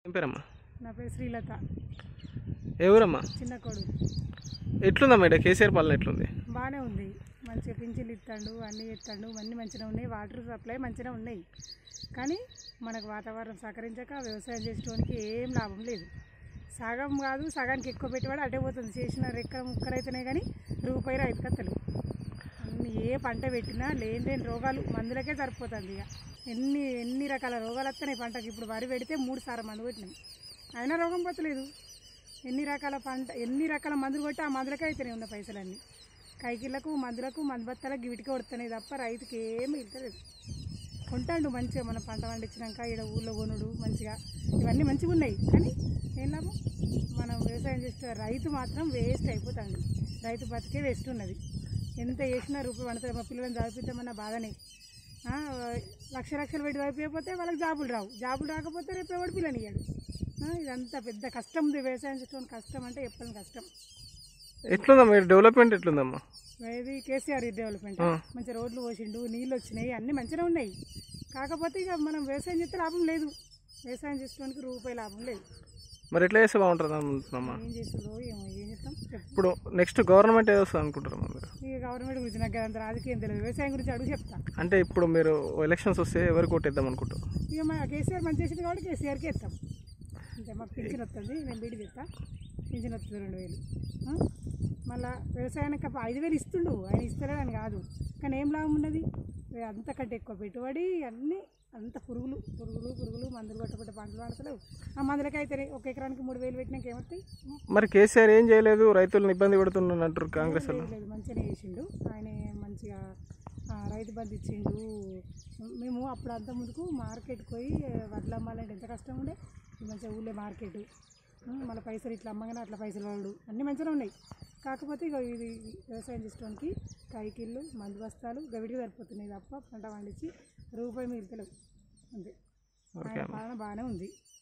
ఏం పేరమ్మా నా పేరు శ్రీలత ఏ ఊరమ్మా చిన్న కొడు ఎట్లుందమ్మా ఇక్కడ కేసీఆర్ పాలన ఎట్లుంది బాగానే ఉంది మంచిగా పింఛన్లు ఇస్తాడు అన్నీ ఇస్తాడు అన్నీ మంచిగా ఉన్నాయి వాటర్ సప్లై మంచిగా ఉన్నాయి కానీ మనకు వాతావరణం సహకరించక వ్యవసాయం చేసేటోనికి ఏం లాభం లేదు సగం కాదు సగానికి ఎక్కువ పెట్టుబడి అటే పోతుంది చేసిన రెక్కల ముక్కలైతేనే కానీ రూపాయి రైతు కత్తలు అన్ని ఏ పంట పెట్టినా లేని లేని రోగాలు మందులకే సరిపోతుంది ఇక ఎన్ని ఎన్ని రకాల రోగాలు వస్తున్నాయి పంటకి ఇప్పుడు వరి పెడితే మూడు సార్లు మందు కొట్టినాయి అయినా రోగం పోతలేదు ఎన్ని రకాల పంట ఎన్ని రకాల మందులు కొట్టి ఆ మందులకే అయితేనే ఉన్న పైసలన్నీ కైకిళ్ళకు మందులకు మందు బత్తాలకు వీటికి కొడుతున్నాయి తప్ప రైతుకి ఏమి ఇస్తలేదు కొంటాడు మంచిగా మన పంట పండించినాక ఈడ ఊళ్ళో కొనుడు మంచిగా ఇవన్నీ మంచిగా ఉన్నాయి కానీ ఏం లాభం మనం వ్యవసాయం చేస్తే రైతు మాత్రం వేస్ట్ అయిపోతాడు రైతు బతికే వేస్ట్ ఉన్నది ఎంత చేసినా రూపాయి పడుతుంది మా పిల్లలను చదివిద్దామన్న బాధనే ఆ, లక్ష లక్షలు పెట్టి చదివిపోతే వాళ్ళకి జాబులు రావు జాబులు రాకపోతే రేపు ఎవడు పిల్లని ఇయ్యాడు ఆ, ఇదంతా పెద్ద కష్టం ఉంది వ్యవసాయం చేయడం కష్టం అంటే చెప్పలేని కష్టం ఎట్లుందమ్మా ఇక్కడ డెవలప్మెంట్ ఎట్లుందమ్మా ఇది కేసీఆర్ డెవలప్మెంట్ ఆ. మంచి రోడ్లు పోసిండు నీళ్ళు వచ్చినాయి అన్నీ మంచిగా ఉన్నాయి కాకపోతే ఇక మనం వ్యవసాయం చేస్తే లాభం లేదు వ్యవసాయం చేసుకోవడానికి రూపాయి లాభం లేదు మరి ఎట్లా చేస్తే బాగుంటుంది అనుకుంటున్నామ్మా ఏం చేస్తుందో ఏమో ఏం చేస్తాం చెప్పు ఇప్పుడు నెక్స్ట్ గవర్నమెంట్ ఏదో వస్తుంది అనుకుంటారమ్మా మీరు ఇక గవర్నమెంట్ గురించి నాకు అంత రాజకీయం తెలియదు వ్యవసాయం గురించి అడుగు చెప్తా అంటే ఇప్పుడు మీరు ఎలక్షన్స్ వస్తే ఎవరికి కొట్టేద్దాం అనుకుంటారు ఇక మా కేసీఆర్ మంచి చేసింది కాబట్టి కేసీఆర్కి ఇస్తాం అంతే మాకు పింఛన్ వస్తుంది నేను బీడి తెస్తా పింఛన్ వస్తుంది రెండు వేలు ఆ? మళ్ళా వ్యవసాయానికి అప్ప ఐదు వేలు ఇస్తుండు ఆయన ఇస్తలేడని కాదు కానీ ఏం లాభం ఉన్నది ఇక అంతకంటే ఎక్కువ పెట్టుబడి అన్నీ అంత పురుగులు పురుగులు పురుగులు మందులు కొట్టబట్టే పంటలు పడతలేవు ఆ మందులకైతే ఒక ఎకరానికి మూడు వేలు పెట్టినాక ఏమొస్తాయి మరి కేసీఆర్ ఏం చేయలేదు రైతులను ఇబ్బంది పెడుతున్నాను అంటారు కాంగ్రెస్ వాళ్ళు లేదు, లేదు మంచిగానే చేసిండు ఆయన మంచిగా ఆ, రైతు బంధు ఇచ్చిండు మేము అప్పుడు అంత ముందుకు మార్కెట్కి పోయి వడ్లు అమ్మాలంటే ఎంత కష్టం ఉండే ఇది మంచిగా ఊళ్ళో మార్కెట్ మళ్ళీ పైసలు ఇట్లా అమ్మగానే అట్లా పైసలు వాడు అన్నీ మంచిగా ఉన్నాయి కాకపోతే ఇక ఇది వ్యవసాయం చేసుకోవడానికి కైకిళ్ళు మందు బస్తాలు గవిడికి సరిపోతున్నాయి తప్ప పంట పండించి రూపాయి మిగులుతలేవు అంతే ఆయన పాలన బాగానే ఉంది